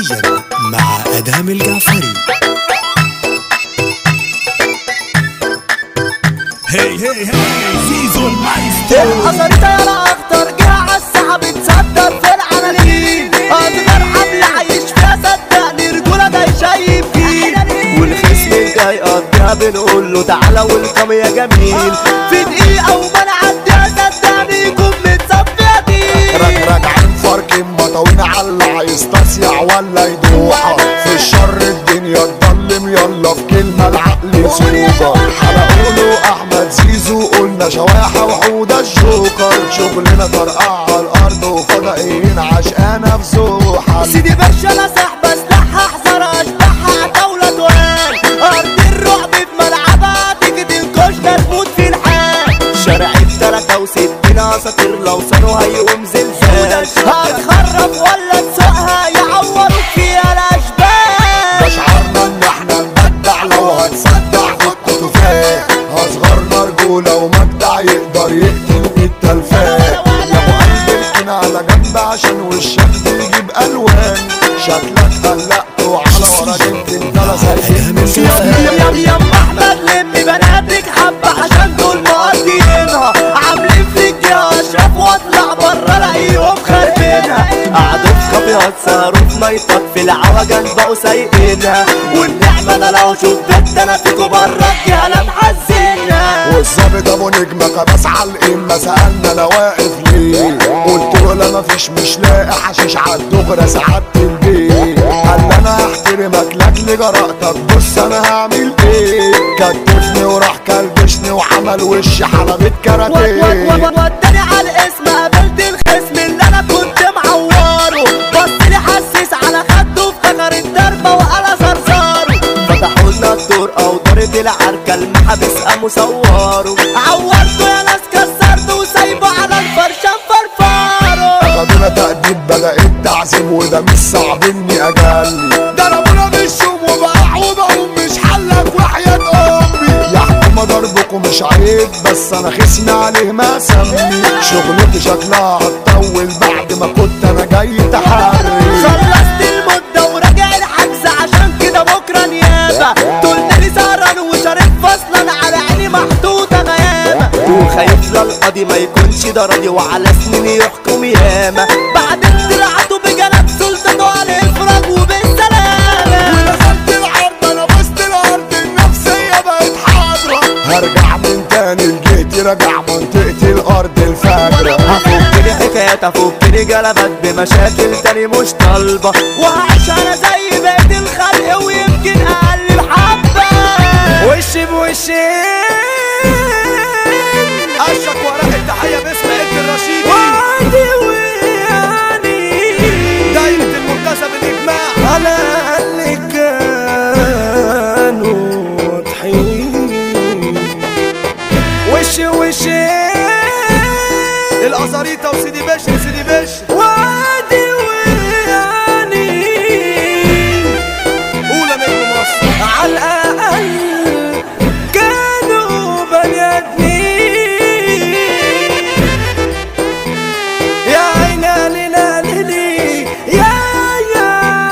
حصريا مع ادهم الجعفري هي هي هي زيزو المايسترو الحصرية يا الاخضر جه على الساحة بتصدر في العنالين اصغر حمل عايش فيها صدقني رجولة جاي شايف فيه والخصم الجاي قضيها بنقول له تعالى والقم يا جميل في دقيقة وما نعديها صدقني يكون متصفي قديم راجعين فرق مطاوين على يستصيع ولا يدوحة في الشر الدنيا تضلم يلا في كلمة العقل سوقة حرقوا له احمد زيزو قلنا شواحة وحودة الجوكر شغلنا طرقع على الارض وفضائيين عشقانة في زوحة سيدي باشا انا سحبة سلاحها احذر اشبحها دولة توان ارض الرعب في ملعبها تيجي تنكشنا تموت في الحال شارع التلاتة وستين اساطير لو صاروا هيقوم زلزال هتخرب ولا تسوقها يعوروك فيها الاشبال شعارنا ان احنا نبدع لو هتصدع في الكتفات اصغرنا رجولة ومجدع يقدر يقتل التلفات يا ابو قلب اركن على جنب عشان وشك بيجيب الوان شكلك قلقت وعلى ورا جبت انت لا سايبين يا يا ام احمد لمي بناتك حبة عشان دول مقضيينها عاملين فيك يا اشرف واطلع بره الاقيهم خاربينها قعدوا في كافيهات سهروا في نايتات في العوجل بقوا سايقينها والنعمة انا لو شوف بنت انا فيكوا بره الجهلة محزنها والظابط ابو نجمة كبس على القمة سألنا انا واقف ليه قلت له لا مفيش مش لاقي حشيش عالدغرة سعادة البيت قال لي انا هحترمك لاجل جرأتك بص انا هعمل ايه كتفني وراح كلبشني وعمل وش حلبة كاراتيه وداني على الاسم قابلت الخصم اللي انا كنت معوره بص لي حسس على خده افتكر الضربه وقال صرصاره فتحوا لنا الدور او دارت العركه المحابس قاموا صوروا عورته يا ناس كسرته وسايبه على الفرشه مفرفره خدونا تأديب بدأ التعذيب وده مش صعب اني اجلي ضربونا بالشوم وبقع وبقوم مش حلك وحياة امي يا حكومة ضربكم مش عيب بس انا خصمي عليه ما سمي شغلتي شكلها هتطول بعد ما كنت انا جاي تحري خلصت المدة وراجع الحجز عشان كده بكرة نيابة قلت لي سهران وشارك فصلا على عيني محطوطة غيابة وخايف لا القاضي ما يكونش ده راضي وعلى سنين يحكم ياما بعدين طلعتوا بجنب سلطته على الافراج وبالسلامة ونزلت العرض انا بست الارض النفسية بقت حاضرة هرجع من تاني لجيتي راجع منطقتي الارض الفجرة هفكني حكايات هفكني جلبات بمشاكل تاني مش طالبة وهعيش انا زي بقية الخلق ويمكن اقل بحبة وش بوش اشك ورق التحيه باسم ابن الرشيدي وعدي ويعني دايره المنتسب الاجماع على اللي كانوا واضحين وش وش الازاريطه وسيدي باشا وسيدي باشا وعدي ويعني اولى نجم مصر على الأقل كانوا بني آدمين يا عينا لنا للي يا يا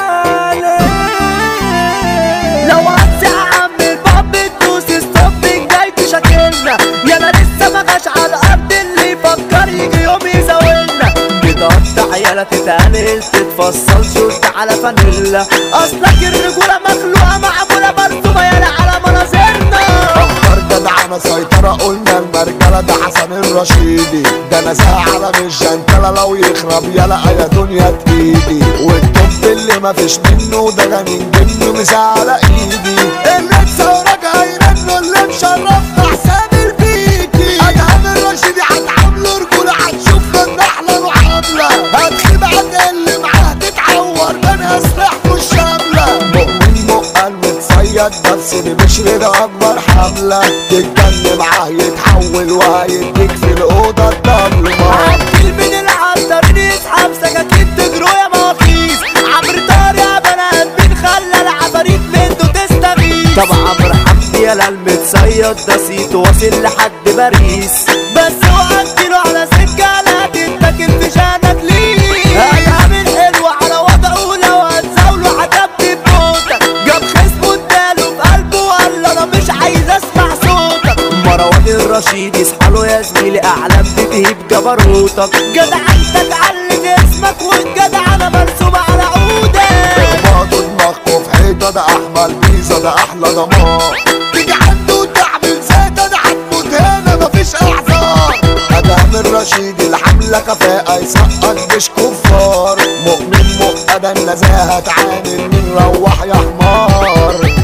ليه. لو هتسع عم الباب تدوس ستوب جاي تشكلنا يا انا لسه ما جاش على الارض اللي يفكر يجي يوم يزاولنا بتقطع يالا تتقلل تتفصل شورت على فانيلا اصلك الرجوله مخلوقه معموله مرسومه يالا على مناظرنا اكتر جدعانة سيطرة قلنا المرجلة ده حسن الرشيدي ده انا على مش جنتلة لو يخرب يلا يا دنيا تقيدي والطب اللي مفيش منه ده جنين جنه مش على ايدي اللي تصورك هيرنه اللي مشرفنا حسام البيتي ادهم الرشيدي هتعامله رجولة هتشوف له النحلة معاملة هتخيب اللي معاه تتعور من اسلحته الشاملة مؤمن مقل متصيد بس اللي مش رضا اكبر حملة تتكلم معاه يتحول وهيديك في الاوضة الضلمة عدل من العطارين يسحب سكاكين تجروا يا مواخيس عمرو طارق يا بنات مين خلى العفاريت منه تستغيث طب عمرو حمدي يا المتصيد ده سيت واصل لحد باريس بس اوعى تجيله على سكه لا تتاكل في شانك ليه هيعمل حلو على وضعه لو هتزاوله الرشيد اصحاله يا زميلي اعلام بتهيب جبروتك جدعنتك علت اسمك والجدع انا مرسوم على عودك اخبطوا دماغكوا في حيطة ده احمد بيزا ده احلى دمار تيجي عنده وتعمل زيادة ده هتموت هنا مفيش اعذار ادهم الرشيد الحملة كفاءة يسقط مش كفار مؤمن مؤمن النزاهة تعامل من روح يا حمار